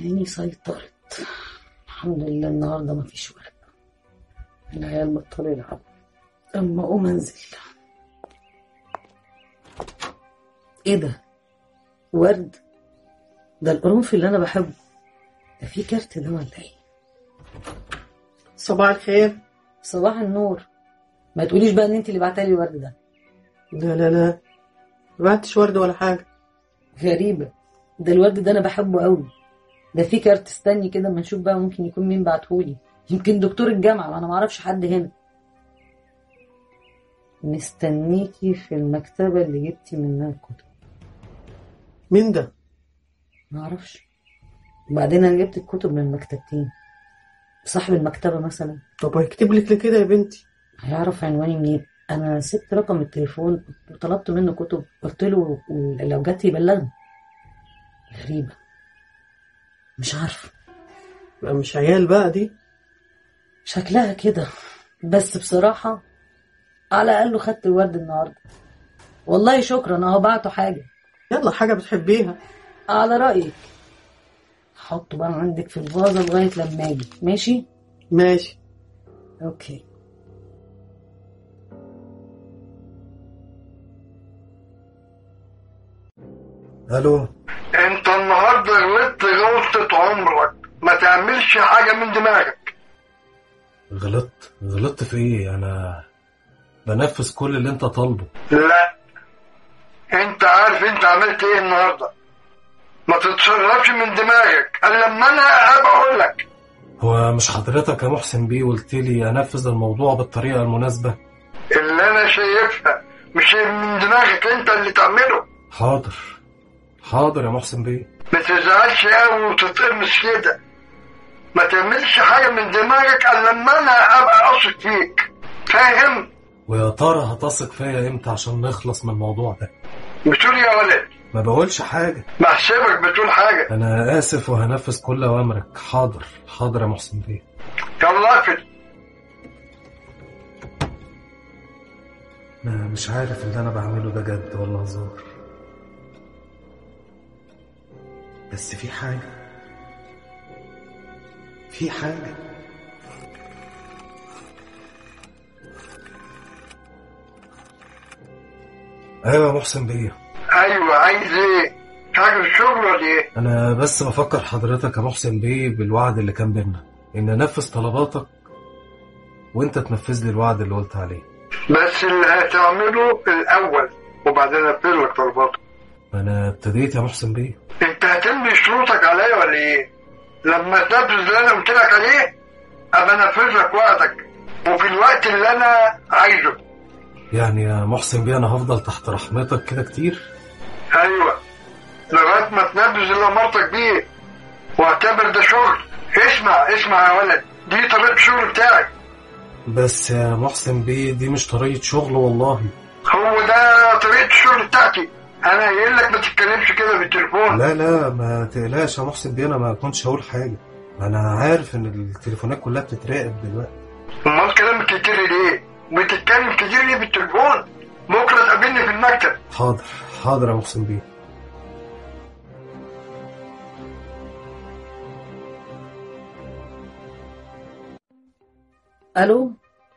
عيني سيطرت الحمد لله النهارده مفيش ورق العيال بطلوا يلعبوا اما اقوم انزل ايه ده ورد ده القرنفل اللي انا بحبه ده في كارت ده ولا ايه صباح الخير صباح النور ما تقوليش بقى ان انت اللي بعتلي الورد ده لا لا لا ما بعتش ورد ولا حاجة غريبة ده الورد ده انا بحبه قوي ده في كارت استني كده اما نشوف بقى ممكن يكون مين بعتهولي يمكن دكتور الجامعة ما انا معرفش حد هنا مستنيكي في المكتبة اللي جبتي منها الكتب مين ده؟ معرفش وبعدين انا جبت الكتب من مكتبتين صاحب المكتبة مثلا طب هيكتب لك ليه كده يا بنتي؟ هيعرف عنواني منين انا سبت رقم التليفون وطلبت منه كتب قلت له لو جت يبلغني غريبة مش عارفة بقى مش عيال بقى دي شكلها كده بس بصراحة على الأقل خدت الورد النهاردة والله شكرا اهو بعته حاجة يلا حاجة بتحبيها على رأيك حطه بقى عندك في الفازة لغاية لما اجي ماشي ماشي اوكي الو انت النهارده غلطت غلطة عمرك ما تعملش حاجة من دماغك غلطت غلطت في ايه انا بنفذ كل اللي انت طالبه لا انت عارف انت عملت ايه النهارده ما تتصرفش من دماغك الا لما انا ابقى اقول لك هو مش حضرتك يا محسن بيه قلت لي انفذ الموضوع بالطريقه المناسبه اللي انا شايفها مش من دماغك انت اللي تعمله حاضر حاضر يا محسن بيه ما تزعلش قوي وتتقمص كده ما تعملش حاجة من دماغك الا لما انا ابقى اثق فيك فاهم ويا ترى هتثق فيا امتى عشان نخلص من الموضوع ده بتقول يا ولد ما بقولش حاجه بحسبك بتقول حاجة انا اسف وهنفذ كل اوامرك حاضر حاضر يا محسن بيه يلا اقفل انا مش عارف اللي انا بعمله ده جد ولا هزار بس في حاجه في حاجه ايوه يا محسن بيه ايوه عايز ايه حاجة في الشغل ولا ايه انا بس بفكر حضرتك يا محسن بيه بالوعد اللي كان بينا ان انفذ طلباتك وانت تنفذ لي الوعد اللي قلت عليه بس اللي هتعمله الاول وبعدين انفذ لك طلباتك انا ابتديت يا محسن بيه انت هتملي شروطك عليا ولا ايه لما تنفذ اللي انا قلت لك عليه ابقى انفذ لك وعدك وفي الوقت اللي انا عايزه يعني يا محسن بيه انا هفضل تحت رحمتك كده كتير ايوه لغايه ما تنفذ اللي امرتك بيه واعتبر ده شغل اسمع اسمع يا ولد دي طريقه الشغل بتاعك بس يا محسن بيه دي مش طريقة شغل والله هو ده طريقه الشغل بتاعتي انا قايل لك ما تتكلمش كده بالتليفون لا لا ما تقلقش يا محسن بيه انا ما كنتش هقول حاجة انا عارف ان التليفونات كلها بتتراقب دلوقتي امال كلامك كتير ليه بتتكلم كتير ليه بالتليفون بكره تقابلني في المكتب حاضر حاضر يا محسن بيه الو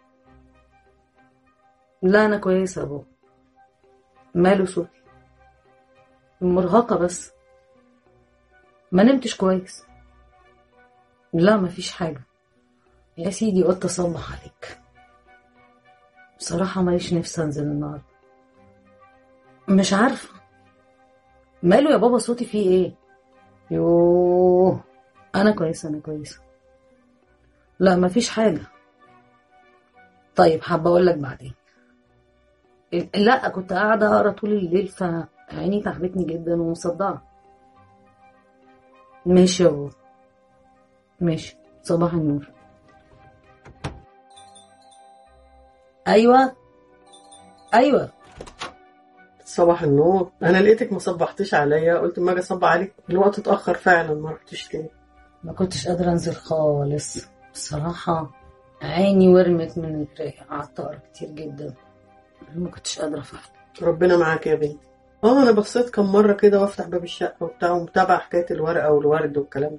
لا انا كويسه يا بابا ماله صوتي مرهقه بس ما نمتش كويس لا مفيش حاجه يا سيدي قلت اصلح عليك بصراحه ماليش نفسي انزل النهارده مش عارفه ماله يا بابا صوتي فيه ايه يوه انا كويسه انا كويسه لا مفيش حاجه طيب حابة أقول لك بعدين لا كنت قاعدة أقرا طول الليل فعيني تعبتني جدا ومصدعة ماشي يا بابا ماشي صباح النور أيوة أيوة صباح النور انا لقيتك ما صبحتش عليا قلت ما اجي اصبح عليك الوقت اتاخر فعلا ما رحتش تاني ما كنتش قادرة أنزل خالص بصراحة عيني ورمت من القراية قعدت أقرا كتير جدا ما كنتش قادرة فعلا ربنا معاك يا بنتي اه انا بصيت كم مره كده وافتح باب الشقه وبتاع ومتابعه حكايه الورقه والورد والكلام ده